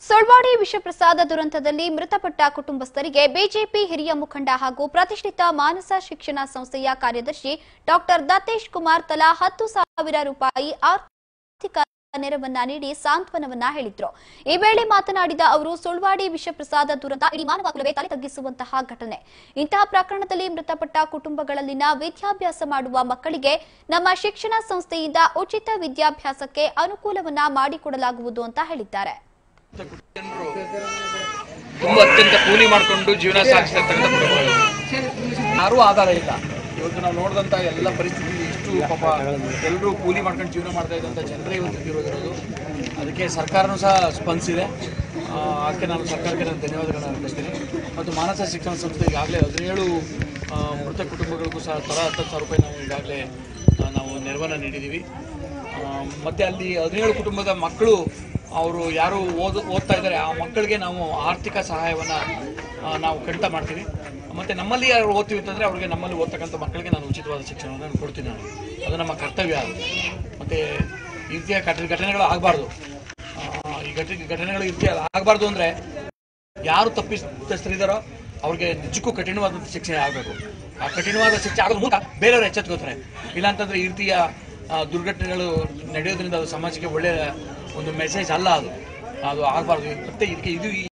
ಸುಳ್ವಾಡಿ ವಿಷಪ್ರಸಾದ ದುರಂತದಲ್ಲಿ ಮೃತಪಟ್ಟ ಕುಟುಂಬಸ್ಥರಿಗೆ ಬಿಜೆಪಿ ಹಿರಿಯ ಮುಖಂಡ ಹಾಗೂ ಪ್ರತಿಷ್ಠಿತ ಮಾನಸ ಶಿಕ್ಷಣ ಸಂಸ್ಥೆಯ ಕಾರ್ಯದರ್ಶಿ ಡಾಕ್ಟರ್ ದತ್ತೇಶ್ ಕುಮಾರ್ ತಲಾ ಹತ್ತು ಸಾವಿರ ರೂಪಾಯಿ ಆರ್ಥಿಕ ನೆರವನ್ನ ನೀಡಿ ಸಾಂತ್ವನವನ್ನ ಹೇಳಿದ್ರು ಈ ವೇಳೆ ಮಾತನಾಡಿದ ಅವರು ಸುಳ್ವಾಡಿ ವಿಷಪ್ರಸಾದ ದುರಂತ ಇಡೀ ಮಾನವ ಕುಲವೇ ತಲೆ ತಗ್ಗಿಸುವಂತಹ ಘಟನೆ ಇಂತಹ ಪ್ರಕರಣದಲ್ಲಿ ಮೃತಪಟ್ಟ ಕುಟುಂಬಗಳಲ್ಲಿನ ವಿದ್ಯಾಭ್ಯಾಸ ಮಾಡುವ ಮಕ್ಕಳಿಗೆ ನಮ್ಮ ಶಿಕ್ಷಣ ಸಂಸ್ಥೆಯಿಂದ ಉಚಿತ ವಿದ್ಯಾಭ್ಯಾಸಕ್ಕೆ ಅನುಕೂಲವನ್ನ ಮಾಡಿಕೊಡಲಾಗುವುದು ಅಂತ ಹೇಳಿದ್ದಾರೆ ಜನರು ತುಂಬಾ ಅತ್ಯಂತ ಕೂಲಿ ಮಾಡಿಕೊಂಡು ಜೀವನ ಸಾಗಿಸ್ತಕ್ಕಂಥ ಕುಟುಂಬಗಳು ಯಾರೂ ಆಧಾರ ಇಲ್ಲ ಇವತ್ತು ನಾವು ನೋಡಿದಂಥ ಎಲ್ಲ ಪರಿಸ್ಥಿತಿ ಇಷ್ಟು ಪಾಪ ಎಲ್ಲರೂ ಕೂಲಿ ಮಾಡ್ಕೊಂಡು ಜೀವನ ಮಾಡ್ತಾ ಇದ್ದಂಥ ಜನರೇ ಇವತ್ತು ಇರೋದಿರೋದು ಅದಕ್ಕೆ ಸರ್ಕಾರನೂ ಸಹ ಸ್ಪಂದಿಸಿದೆ ಆ, ಅದಕ್ಕೆ ನಾನು ಸರ್ಕಾರಕ್ಕೆ ನಾನು ಧನ್ಯವಾದಗಳನ್ನ ಅರ್ಪಿಸ್ತೀನಿ ಮತ್ತು ಮಾನಸ ಶಿಕ್ಷಣ ಸಂಸ್ಥೆ ಈಗಾಗಲೇ ಹದಿನೇಳು ಆ, ಮೃತ ಕುಟುಂಬಗಳಿಗೂ ಸಹ ತಲಾ ಹತ್ತು ಸಾವಿರ ರೂಪಾಯಿ ನಾವು ಈಗಾಗಲೇ ಆ, ನಾವು ನೆರವನ್ನು ನೀಡಿದ್ದೀವಿ ಆ, ಮತ್ತೆ ಅಲ್ಲಿ ಹದಿನೇಳು ಕುಟುಂಬದ ಮಕ್ಕಳು ಅವರು ಯಾರು ಓದ್ ಓದ್ತಾ ಇದ್ದಾರೆ ಆ ಮಕ್ಕಳಿಗೆ ನಾವು ಆರ್ಥಿಕ ಸಹಾಯವನ್ನು ನಾವು ಖಂಡಿತ ಮಾಡ್ತೀವಿ ಮತ್ತು ನಮ್ಮಲ್ಲಿ ಯಾರು ಓದ್ತೀವಿ ಅಂತಂದರೆ ಅವ್ರಿಗೆ ನಮ್ಮಲ್ಲಿ ಓದ್ತಕ್ಕಂಥ ಮಕ್ಕಳಿಗೆ ನಾನು ಉಚಿತವಾದ ಶಿಕ್ಷಣವನ್ನು ನಾನು ಕೊಡ್ತೀನಿ ನಾನು ಅದು ನಮ್ಮ ಕರ್ತವ್ಯ ಮತ್ತು ಈ ರೀತಿಯ ಘಟ ಘಟನೆಗಳು ಆಗಬಾರ್ದು ಈ ಘಟ ಘಟನೆಗಳು ಈ ರೀತಿ ಆಗಬಾರ್ದು ಅಂದರೆ ಯಾರು ತಪ್ಪಿತಸ್ಥರಿದ್ದಾರೋ ಅವ್ರಿಗೆ ನಿಜಕ್ಕೂ ಕಠಿಣವಾದಂಥ ಶಿಕ್ಷೆ ಆಗಬೇಕು ಆ ಕಠಿಣವಾದ ಶಿಕ್ಷೆ ಆಗೋದ್ ಮೂಲಕ ಬೇರೆಯವರು ಎಚ್ಚೆತ್ಕೋತಾರೆ ಇಲ್ಲಾಂತಂದ್ರೆ ಈ ರೀತಿಯ ಆ, ದುರ್ಘಟನೆಗಳು ನಡೆಯೋದ್ರಿಂದ ಅದು ಸಮಾಜಕ್ಕೆ ಒಳ್ಳೆಯ ಒಂದು ಮೆಸೇಜ್ ಅಲ್ಲ ಅದು ಅದು ಆಗಬಾರ್ದು ಮತ್ತೆ ಇದಕ್ಕೆ ಇದು ಈ